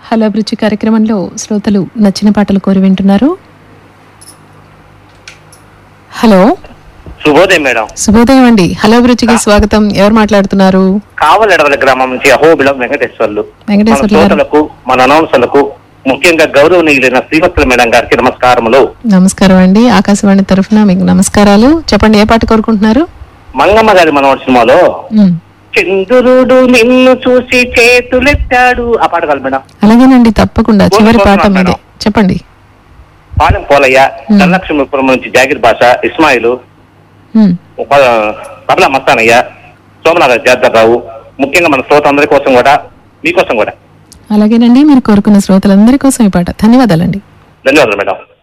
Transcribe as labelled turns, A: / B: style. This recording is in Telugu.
A: హలో అభిరుచి కార్యక్రమంలో శ్రోతలు నచ్చిన పాటలు కోరి వింటున్నారు హలో
B: శుభోదయం మేడం
A: శుభోదయం అండి హలో అభిరుచికి స్వాగతం ఎవరు మాట్లాడుతున్నారు
B: కావలెడవల గ్రామం నుంచి అహోబిలం వెంకటేశ్వర్లు మన
A: వెంకటేశ్వర్లు గారు
B: శ్రోతలకు మన అనౌన్సర్లకు ముఖ్యంగా గౌరవనీయులైన శ్రీవత్సల మేడం గారికి నమస్కారములు
A: నమస్కారం అండి ఆకాశవాణి తరఫున మీకు నమస్కారాలు చెప్పండి ఏ పాట కోరుకుంటున్నారు
B: మంగమ్మ గారి మనోడి సినిమాలో
A: ఉమ్,
B: చంద్రుడు నిన్ను చూసి చేతులెత్తాడు ఆ పాట కాదు మేడం
A: అలాగేనండి తప్పకుండా చివరి పాట
B: కోరుకుంటున్నాను
A: మీదే చెప్పండి
B: పాలెం పోలయ్య ధనలక్ష్మీపురం నుంచి జాగిర్ బాష ఇస్మాయిల్
A: ఉమ్,
B: పర్ల మస్తానయ్య సోమనాథ జాతరరావు ముఖ్యంగా మన శ్రోత అందరి కోసం కూడా మీకోసం కూడా
A: అలాగేనండి మీరు కోరుకున్న శ్రోతలందరి కోసం ఈ పాట ధన్యవాదాలండి
B: ధన్యవాదాలు మేడం